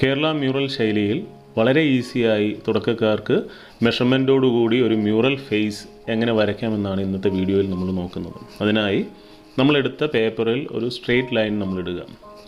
Kerala mural ശൈലിയിൽ വളരെ ഈസിയായി തുടക്കക്കാർക്ക് മെഷർമെൻറ്റോടുകൂടി ഒരു മ്യൂറൽ ഫേസ് എങ്ങനെ വരയ്ക്കാമെന്നാണ് ഇന്നത്തെ വീഡിയോയിൽ നമ്മൾ നോക്കുന്നത് അതിനായി നമ്മളെടുത്ത പേപ്പറിൽ ഒരു സ്ട്രെയിറ്റ് ലൈൻ നമ്മൾ ഇടുക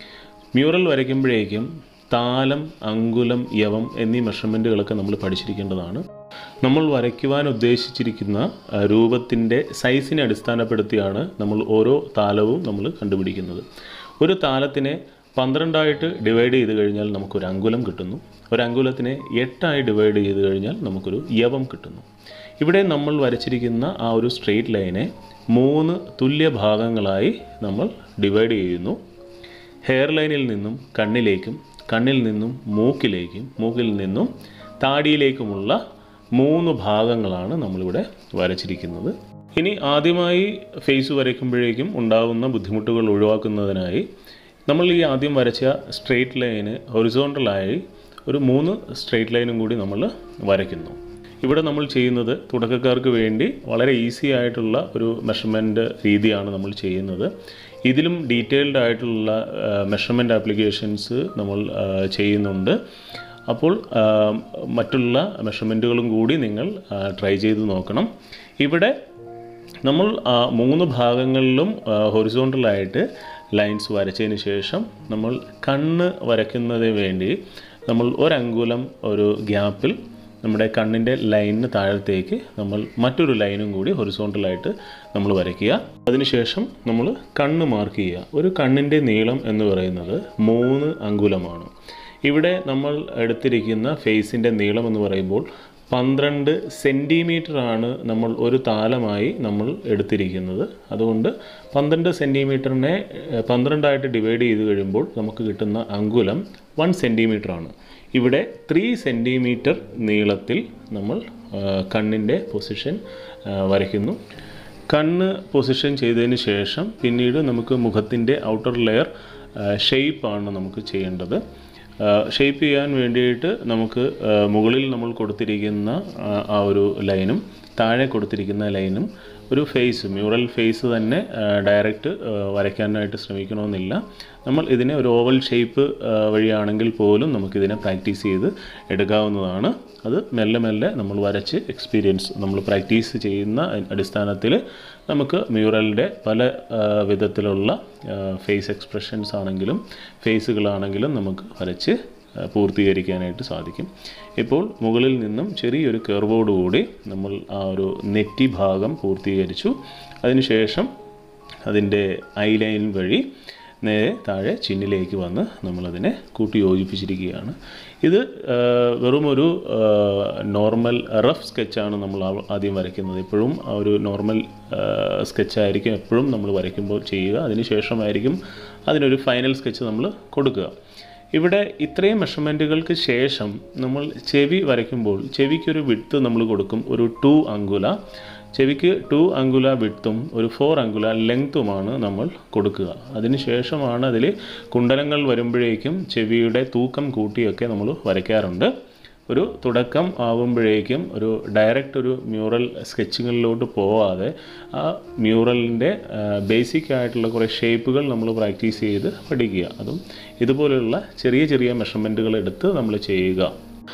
മ്യൂറൽ വരയ്ക്കുമ്പോഴേക്കും താലം അങ്കുലം യവം എന്നീ മെഷർമെൻറ്റുകളൊക്കെ നമ്മൾ പഠിച്ചിരിക്കേണ്ടതാണ് നമ്മൾ വരയ്ക്കുവാൻ ഉദ്ദേശിച്ചിരിക്കുന്ന ആ, രൂപത്തിൻ്റെ സൈസിനെ അടിസ്ഥാനപ്പെടുത്തിയാണ് നമ്മൾ ഓരോ താലവും നമ്മൾ കണ്ടുപിടിക്കുന്നത് ഒരു താലത്തിനെ പന്ത്രണ്ടായിട്ട് ഡിവൈഡ് ചെയ്ത് കഴിഞ്ഞാൽ നമുക്കൊരു അങ്കുലം കിട്ടുന്നു ഒരു അങ്കുലത്തിനെ എട്ടായി ഡിവൈഡ് ചെയ്ത് കഴിഞ്ഞാൽ നമുക്കൊരു യവം കിട്ടുന്നു ഇവിടെ നമ്മൾ വരച്ചിരിക്കുന്ന ആ ഒരു സ്ട്രെയിറ്റ് ലൈനെ മൂന്ന് തുല്യ ഭാഗങ്ങളായി നമ്മൾ ഡിവൈഡ് ചെയ്യുന്നു ഹെയർ ലൈനിൽ നിന്നും കണ്ണിലേക്കും കണ്ണിൽ നിന്നും മൂക്കിലേക്കും മൂക്കിൽ നിന്നും താടിയിലേക്കുമുള്ള മൂന്ന് ഭാഗങ്ങളാണ് നമ്മളിവിടെ വരച്ചിരിക്കുന്നത് ഇനി ആദ്യമായി ഫേസ് വരയ്ക്കുമ്പോഴേക്കും ഉണ്ടാകുന്ന ബുദ്ധിമുട്ടുകൾ ഒഴിവാക്കുന്നതിനായി നമ്മൾ ഈ ആദ്യം വരച്ച സ്ട്രെയിറ്റ് ലൈന് ഹൊറിസോണ്ടലായി ഒരു മൂന്ന് സ്ട്രെയിറ്റ് ലൈനും കൂടി നമ്മൾ വരയ്ക്കുന്നു ഇവിടെ നമ്മൾ ചെയ്യുന്നത് തുടക്കക്കാർക്ക് വേണ്ടി വളരെ ഈസി ആയിട്ടുള്ള ഒരു മെഷർമെൻറ്റ് രീതിയാണ് നമ്മൾ ചെയ്യുന്നത് ഇതിലും ഡീറ്റെയിൽഡ് ആയിട്ടുള്ള മെഷർമെൻറ്റ് ആപ്ലിക്കേഷൻസ് നമ്മൾ ആ, ചെയ്യുന്നുണ്ട് അപ്പോൾ ആ, മറ്റുള്ള മെഷർമെൻറ്റുകളും കൂടി നിങ്ങൾ ട്രൈ ചെയ്ത് നോക്കണം ഇവിടെ നമ്മൾ ആ മൂന്ന് ഭാഗങ്ങളിലും ഹൊറിസോണ്ടലായിട്ട് ലൈൻസ് വരച്ചതിന് ശേഷം നമ്മൾ കണ്ണ് വരയ്ക്കുന്നതിന് വേണ്ടി നമ്മൾ ഒരങ്കുലം ഒരു ഗ്യാപ്പിൽ നമ്മുടെ കണ്ണിൻ്റെ ലൈനിന് താഴത്തേക്ക് നമ്മൾ മറ്റൊരു ലൈനും കൂടി ഹൊറിസോണ്ടലായിട്ട് നമ്മൾ വരയ്ക്കുക അതിനുശേഷം നമ്മൾ കണ്ണ് മാർക്ക് ചെയ്യുക ഒരു കണ്ണിൻ്റെ നീളം എന്ന് പറയുന്നത് മൂന്ന് അങ്കുലമാണ് ഇവിടെ നമ്മൾ എടുത്തിരിക്കുന്ന ഫേസിൻ്റെ നീളം എന്ന് പറയുമ്പോൾ പന്ത്രണ്ട് സെൻറ്റിമീറ്റർ ആണ് നമ്മൾ ഒരു താലമായി നമ്മൾ എടുത്തിരിക്കുന്നത് അതുകൊണ്ട് പന്ത്രണ്ട് സെൻറ്റിമീറ്ററിനെ ഏഹ്, പന്ത്രണ്ടായിട്ട് ഡിവൈഡ് ചെയ്ത് കഴിയുമ്പോൾ നമുക്ക് കിട്ടുന്ന അങ്കുലം വൺ സെൻറ്റിമീറ്റർ ആണ് ഇവിടെ ത്രീ സെൻറ്റിമീറ്റർ നീളത്തിൽ നമ്മൾ കണ്ണിൻ്റെ പൊസിഷൻ വരയ്ക്കുന്നു കണ്ണ് പൊസിഷൻ ചെയ്തതിന് ശേഷം പിന്നീട് നമുക്ക് മുഖത്തിൻ്റെ ഔട്ടർ ലെയർ ഷെയ്പ്പാണ് നമുക്ക് ചെയ്യേണ്ടത് ഷേപ്പ് ചെയ്യാൻ വേണ്ടിയിട്ട് നമുക്ക് ആ, മുകളിൽ നമ്മൾ കൊടുത്തിരിക്കുന്ന ആ, ആ ഒരു ലൈനും താഴെ കൊടുത്തിരിക്കുന്ന ലൈനും ഒരു ഫേസ് മ്യൂറൽ ഫേസ് തന്നെ ഡയറക്റ്റ് വരയ്ക്കാനായിട്ട് ശ്രമിക്കണമെന്നില്ല നമ്മൾ ഇതിനെ ഒരു ഓവൽ ഷേപ്പ് വഴിയാണെങ്കിൽ പോലും നമുക്കിതിനെ പ്രാക്ടീസ് ചെയ്ത് എടുക്കാവുന്നതാണ് അത് മെല്ലെ മെല്ലെ നമ്മൾ വരച്ച് എക്സ്പീരിയൻസ് നമ്മൾ പ്രാക്ടീസ് ചെയ്യുന്ന അടിസ്ഥാനത്തിൽ നമുക്ക് മ്യൂറലിൻ്റെ പല ആ, വിധത്തിലുള്ള ഫേസ് എക്സ്പ്രഷൻസ് ആണെങ്കിലും ഫേസുകളാണെങ്കിലും നമുക്ക് വരച്ച് ആ, പൂർത്തീകരിക്കാനായിട്ട് സാധിക്കും ഇപ്പോൾ മുകളിൽ നിന്നും ചെറിയൊരു കർവോടുകൂടി നമ്മൾ ആ ഒരു നെറ്റി ഭാഗം പൂർത്തീകരിച്ചു അതിനുശേഷം അതിൻ്റെ ഐലൈൻ വഴി നേരെ താഴെ ചിന്നിലേക്ക് വന്ന് നമ്മളതിനെ കൂട്ടി യോജിപ്പിച്ചിരിക്കുകയാണ് ഇത് ആ, വെറും ഒരു നോർമൽ റഫ് സ്കെച്ചാണ് നമ്മൾ ആ- ആദ്യം വരയ്ക്കുന്നത് എപ്പോഴും ആ ഒരു നോർമൽ സ്കെച്ചായിരിക്കും എപ്പോഴും നമ്മൾ വരയ്ക്കുമ്പോൾ ചെയ്യുക അതിനുശേഷമായിരിക്കും അതിനൊരു ഫൈനൽ സ്കെച്ച് നമ്മൾ കൊടുക്കുക ഇവിടെ ഇത്രയും മെഷർമെൻറ്റുകൾക്ക് ശേഷം നമ്മൾ ചെവി വരയ്ക്കുമ്പോൾ ചെവിക്കൊരു വിട്ത്ത് നമ്മൾ കൊടുക്കും ഒരു ടു അങ്കുല ചെവിക്ക് ടു അങ്കുല വിട്ത്തും ഒരു ഫോർ അങ്കുല ലെങ്ത്തുമാണ് നമ്മൾ കൊടുക്കുക അതിനുശേഷമാണ് അതിൽ കുണ്ടലങ്ങൾ വരുമ്പോഴേക്കും ചെവിയുടെ തൂക്കം കൂട്ടിയൊക്കെ നമ്മൾ വരയ്ക്കാറുണ്ട് ഒരു തുടക്കം ആകുമ്പോഴേക്കും ഒരു ഡയറക്റ്റ് ഒരു മ്യൂറൽ സ്കെച്ചിങ്ങിലോട്ട് പോവാതെ ആ മ്യൂറലിൻ്റെ ബേസിക് ആയിട്ടുള്ള കുറേ ഷേപ്പുകൾ നമ്മൾ പ്രാക്ടീസ് ചെയ്ത് പഠിക്കുക അതും ഇതുപോലെയുള്ള ചെറിയ ചെറിയ മെഷർമെൻറ്റുകൾ എടുത്ത് നമ്മൾ ചെയ്യുക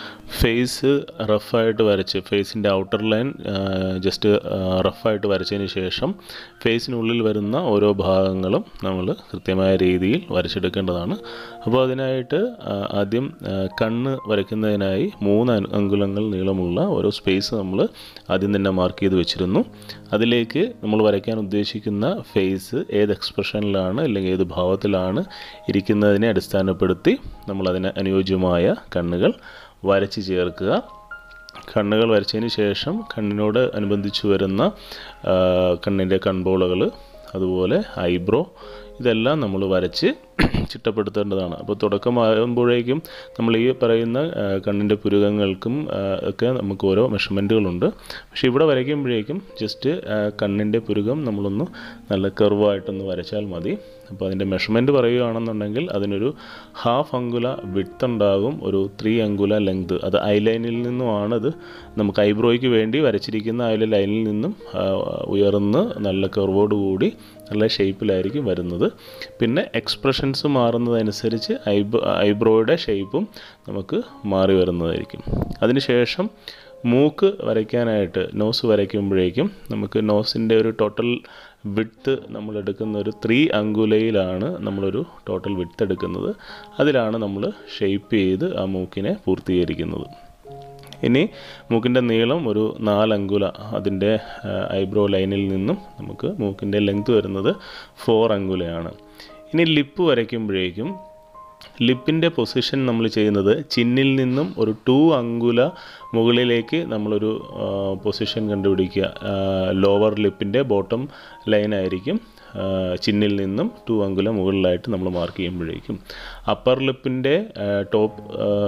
ഫേസ് റഫായിട്ട് വരച്ച് ഫേസിൻ്റെ ഔട്ടർ ലൈൻ ജസ്റ്റ് റഫായിട്ട് വരച്ചതിന് ശേഷം ഫേസിനുള്ളിൽ വരുന്ന ഓരോ ഭാഗങ്ങളും നമ്മൾ കൃത്യമായ രീതിയിൽ വരച്ചെടുക്കേണ്ടതാണ് അപ്പോൾ അതിനായിട്ട് ആ, ആദ്യം ആ, കണ്ണ് വരയ്ക്കുന്നതിനായി മൂന്ന് അൻ- അങ്കുലങ്ങൾ നീളമുള്ള ഓരോ സ്പേസ് നമ്മൾ ആദ്യം തന്നെ മാർക്ക് ചെയ്ത് വെച്ചിരുന്നു അതിലേക്ക് നമ്മൾ വരയ്ക്കാൻ ഉദ്ദേശിക്കുന്ന ഫേസ് ഏത് എക്സ്പ്രഷനിലാണ് അല്ലെങ്കിൽ ഏത് ഭാവത്തിലാണ് ഇരിക്കുന്നതിനെ അടിസ്ഥാനപ്പെടുത്തി നമ്മളതിന് അനുയോജ്യമായ കണ്ണുകൾ വരച്ച് ചേർക്കുക കണ്ണുകൾ വരച്ചതിന് ശേഷം കണ്ണിനോട് അനുബന്ധിച്ച് വരുന്ന ആ, കണ്ണിൻ്റെ കൺപോളകൾ അതുപോലെ ഐബ്രോ ഇതെല്ലാം നമ്മൾ വരച്ച് ചിട്ടപ്പെടുത്തേണ്ടതാണ് അപ്പോൾ തുടക്കമാകുമ്പോഴേക്കും നമ്മൾ ഈ പറയുന്ന ആ, കണ്ണിൻ്റെ പുരുകങ്ങൾക്കും ആ, ഒക്കെ നമുക്ക് ഓരോ മെഷർമെൻറ്റുകളുണ്ട് പക്ഷേ ഇവിടെ വരയ്ക്കുമ്പോഴേക്കും ജസ്റ്റ് കണ്ണിൻ്റെ പുരുകം നമ്മളൊന്ന് നല്ല കർവായിട്ടൊന്ന് വരച്ചാൽ മതി അപ്പോൾ അതിൻ്റെ മെഷർമെൻറ്റ് പറയുകയാണെന്നുണ്ടെങ്കിൽ അതിനൊരു ഹാഫ് അങ്കുല വിട്ത് ഉണ്ടാകും ഒരു ത്രീ അങ്കുല ലെങ്ത് അത് ഐലൈനിൽ നിന്നുമാണ് അത് നമുക്ക് ഐബ്രോയ്ക്ക് വേണ്ടി വരച്ചിരിക്കുന്ന ഐ ലൈനിൽ നിന്നും ആ, ഉയർന്ന് നല്ല കർവോട് കൂടി നല്ല ഷേപ്പിലായിരിക്കും വരുന്നത് പിന്നെ എക്സ്പ്രഷൻസ് മാറുന്നതനുസരിച്ച് ഐബ്രോ ഐബ്രോയുടെ ഷേപ്പും നമുക്ക് മാറി വരുന്നതായിരിക്കും അതിനുശേഷം മൂക്ക് വരയ്ക്കാനായിട്ട് നോസ് വരയ്ക്കുമ്പോഴേക്കും നമുക്ക് നോസിൻ്റെ ഒരു ടോട്ടൽ വിഡ്ത്ത് നമ്മൾ എടുക്കുന്ന ഒരു ത്രീ അങ്കുലയിലാണ് നമ്മളൊരു ടോട്ടൽ വിഡ്ത്ത് എടുക്കുന്നത് അതിലാണ് നമ്മൾ ഷേപ്പ് ചെയ്ത് ആ മൂക്കിനെ പൂർത്തീകരിക്കുന്നത് ഇനി മൂക്കിൻ്റെ നീളം ഒരു നാലങ്കുല അതിൻ്റെ ഐബ്രോ ലൈനിൽ നിന്നും നമുക്ക് മൂക്കിൻ്റെ ലെങ്ത് വരുന്നത് ഫോർ അങ്കുലയാണ് ഇനി ലിപ്പ് വരയ്ക്കുമ്പോഴേക്കും ലിപ്പിൻ്റെ പൊസിഷൻ നമ്മൾ ചെയ്യുന്നത് ചിന്നിൽ നിന്നും ഒരു ടു അങ്കുല മുകളിലേക്ക് നമ്മളൊരു പൊസിഷൻ കണ്ടുപിടിക്കുക ലോവർ ലിപ്പിൻ്റെ ബോട്ടം ലൈനായിരിക്കും ചിന്നിൽ നിന്നും ടു അങ്കുല മുകളിലായിട്ട് നമ്മൾ മാർക്ക് ചെയ്യുമ്പോഴേക്കും അപ്പർ ലിപ്പിൻ്റെ ടോപ്പ്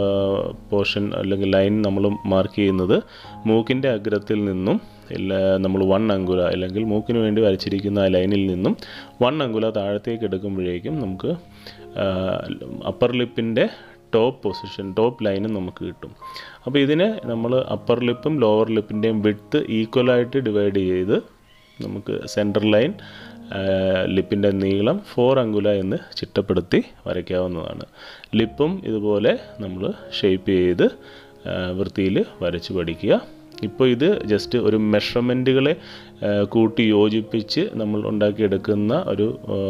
പോർഷൻ അല്ലെങ്കിൽ ലൈൻ നമ്മൾ മാർക്ക് ചെയ്യുന്നത് മൂക്കിൻ്റെ അഗ്രത്തിൽ നിന്നും നമ്മൾ വൺ അങ്കുല അല്ലെങ്കിൽ മൂക്കിന് വേണ്ടി വരച്ചിരിക്കുന്ന ആ ലൈനിൽ നിന്നും വൺ അങ്കുല താഴത്തേക്ക് എടുക്കുമ്പോഴേക്കും നമുക്ക് അപ്പർ ലിപ്പിൻ്റെ ടോപ്പ് പൊസിഷൻ ടോപ്പ് ലൈനും നമുക്ക് കിട്ടും അപ്പോൾ ഇതിനെ നമ്മൾ അപ്പർ ലിപ്പും ലോവർ ലിപ്പിൻ്റെയും വിഡ്ത്ത് ഈക്വലായിട്ട് ഡിവൈഡ് ചെയ്ത് നമുക്ക് സെൻറ്റർ ലൈൻ ലിപ്പിൻ്റെ നീളം ഫോർ അങ്കുല എന്ന് ചിട്ടപ്പെടുത്തി വരയ്ക്കാവുന്നതാണ് ലിപ്പും ഇതുപോലെ നമ്മൾ ഷേപ്പ് ചെയ്ത് വൃത്തിയിൽ വരച്ച് പഠിക്കുക ഇപ്പോൾ ഇത് ജസ്റ്റ് ഒരു മെഷർമെൻറ്റുകളെ കൂട്ടി യോജിപ്പിച്ച് നമ്മൾ ഉണ്ടാക്കിയെടുക്കുന്ന ഒരു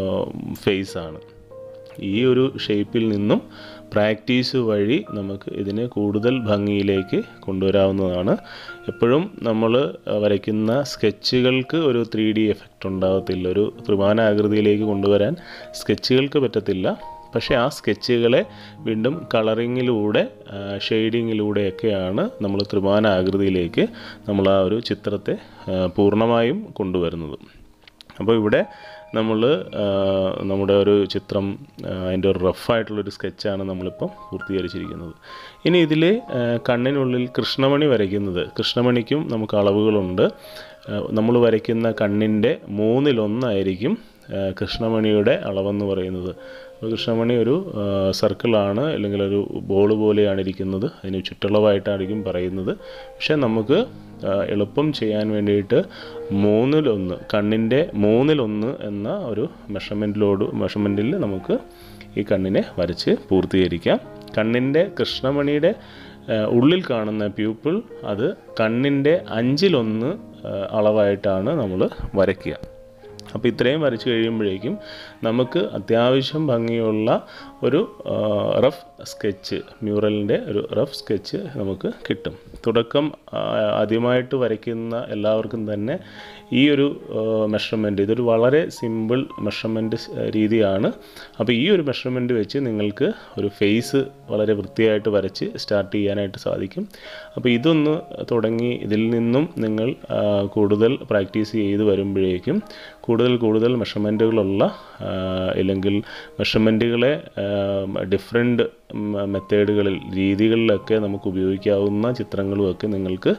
ഫേസാണ് ഈ ഒരു ഷേപ്പിൽ നിന്നും പ്രാക്ടീസ് വഴി നമുക്ക് ഇതിനെ കൂടുതൽ ഭംഗിയിലേക്ക് കൊണ്ടുവരാവുന്നതാണ് എപ്പോഴും നമ്മൾ വരയ്ക്കുന്ന സ്കെച്ചുകൾക്ക് ഒരു ത്രീ ഡി എഫക്റ്റ് ഉണ്ടാകത്തില്ല ഒരു ത്രിമാന ആകൃതിയിലേക്ക് കൊണ്ടുവരാൻ സ്കെച്ചുകൾക്ക് പറ്റത്തില്ല പക്ഷേ ആ സ്കെച്ചുകളെ വീണ്ടും കളറിങ്ങിലൂടെ ഷെയ്ഡിങ്ങിലൂടെയൊക്കെയാണ് നമ്മൾ ത്രിമാന ആകൃതിയിലേക്ക് നമ്മൾ ആ ഒരു ചിത്രത്തെ പൂർണ്ണമായും കൊണ്ടുവരുന്നത് അപ്പോൾ ഇവിടെ നമ്മൾ നമ്മുടെ ഒരു ചിത്രം അതിൻ്റെ ഒരു റഫായിട്ടുള്ളൊരു സ്കെച്ചാണ് നമ്മളിപ്പം പൂർത്തീകരിച്ചിരിക്കുന്നത് ഇനി ഇതിൽ കണ്ണിനുള്ളിൽ കൃഷ്ണമണി വരയ്ക്കുന്നത് കൃഷ്ണമണിക്കും നമുക്ക് അളവുകളുണ്ട് നമ്മൾ വരയ്ക്കുന്ന കണ്ണിൻ്റെ മൂന്നിലൊന്നായിരിക്കും കൃഷ്ണമണിയുടെ അളവെന്ന് പറയുന്നത് കൃഷ്ണമണി ഒരു സർക്കിളാണ് അല്ലെങ്കിൽ ഒരു ബോൾ പോലെയാണ് ഇരിക്കുന്നത് അതിന് ചുറ്റളവായിട്ടായിരിക്കും പറയുന്നത് പക്ഷേ നമുക്ക് എളുപ്പം ചെയ്യാൻ വേണ്ടിയിട്ട് മൂന്നിലൊന്ന് കണ്ണിൻ്റെ മൂന്നിലൊന്ന് എന്ന ഒരു മെഷർമെൻറ്റിലോട് മെഷർമെൻറ്റിൽ നമുക്ക് ഈ കണ്ണിനെ വരച്ച് പൂർത്തീകരിക്കാം കണ്ണിൻ്റെ കൃഷ്ണമണിയുടെ ഉള്ളിൽ കാണുന്ന പ്യൂപ്പിൾ അത് കണ്ണിൻ്റെ അഞ്ചിലൊന്ന് അളവായിട്ടാണ് നമ്മൾ വരയ്ക്കുക അപ്പോൾ ഇത്രയും വരച്ച് കഴിയുമ്പോഴേക്കും നമുക്ക് അത്യാവശ്യം ഭംഗിയുള്ള ഒരു റഫ് സ്കെച്ച് മ്യൂറലിൻ്റെ ഒരു റഫ് സ്കെച്ച് നമുക്ക് കിട്ടും തുടക്കം ആദ്യമായിട്ട് വരയ്ക്കുന്ന എല്ലാവർക്കും തന്നെ ഈ ഒരു മെഷർമെൻറ്റ് ഇതൊരു വളരെ സിമ്പിൾ മെഷർമെൻറ്റ് രീതിയാണ് അപ്പോൾ ഈ ഒരു മെഷർമെൻറ്റ് വെച്ച് നിങ്ങൾക്ക് ഒരു ഫേസ് വളരെ വൃത്തിയായിട്ട് വരച്ച് സ്റ്റാർട്ട് ചെയ്യാനായിട്ട് സാധിക്കും അപ്പോൾ ഇതൊന്ന് തുടങ്ങി ഇതിൽ നിന്നും നിങ്ങൾ കൂടുതൽ പ്രാക്ടീസ് ചെയ്ത് വരുമ്പോഴേക്കും കൂടുതൽ കൂടുതൽ മെഷർമെൻറ്റുകളുള്ള അല്ലെങ്കിൽ മെഷർമെൻറ്റുകളെ ഡിഫറെൻറ്റ് മെത്തേഡുകളിൽ രീതികളിലൊക്കെ നമുക്ക് ഉപയോഗിക്കാവുന്ന ചിത്രങ്ങളുമൊക്കെ നിങ്ങൾക്ക്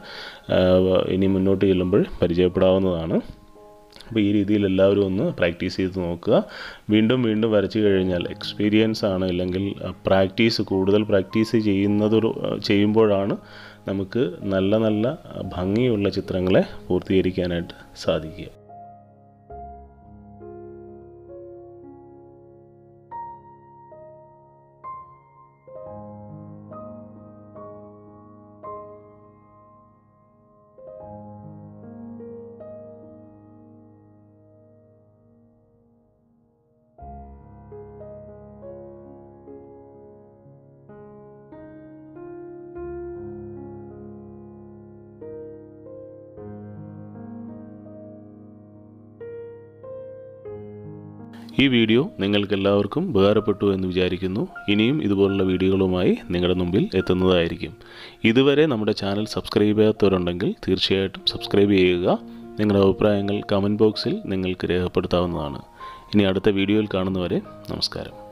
ഇനി മുന്നോട്ട് ചെല്ലുമ്പോൾ പരിചയപ്പെടാവുന്നതാണ് അപ്പോൾ ഈ രീതിയിൽ എല്ലാവരും ഒന്ന് പ്രാക്ടീസ് ചെയ്ത് നോക്കുക വീണ്ടും വീണ്ടും വരച്ചു കഴിഞ്ഞാൽ എക്സ്പീരിയൻസ് ആണ് അല്ലെങ്കിൽ പ്രാക്ടീസ് കൂടുതൽ പ്രാക്ടീസ് ചെയ്യുന്നതൊരു ചെയ്യുമ്പോഴാണ് നമുക്ക് നല്ല നല്ല ഭംഗിയുള്ള ചിത്രങ്ങളെ പൂർത്തീകരിക്കാനായിട്ട് സാധിക്കുക ഈ വീഡിയോ നിങ്ങൾക്ക് എല്ലാവർക്കും ഉപകാരപ്പെട്ടു എന്ന് വിചാരിക്കുന്നു ഇനിയും ഇതുപോലുള്ള വീഡിയോകളുമായി നിങ്ങളുടെ മുമ്പിൽ എത്തുന്നതായിരിക്കും ഇതുവരെ നമ്മുടെ ചാനൽ സബ്സ്ക്രൈബ് ചെയ്യാത്തവരുണ്ടെങ്കിൽ തീർച്ചയായിട്ടും സബ്സ്ക്രൈബ് ചെയ്യുക നിങ്ങളുടെ അഭിപ്രായങ്ങൾ കമൻറ്റ് ബോക്സിൽ നിങ്ങൾക്ക് രേഖപ്പെടുത്താവുന്നതാണ് ഇനി അടുത്ത വീഡിയോയിൽ കാണുന്നവരെ നമസ്കാരം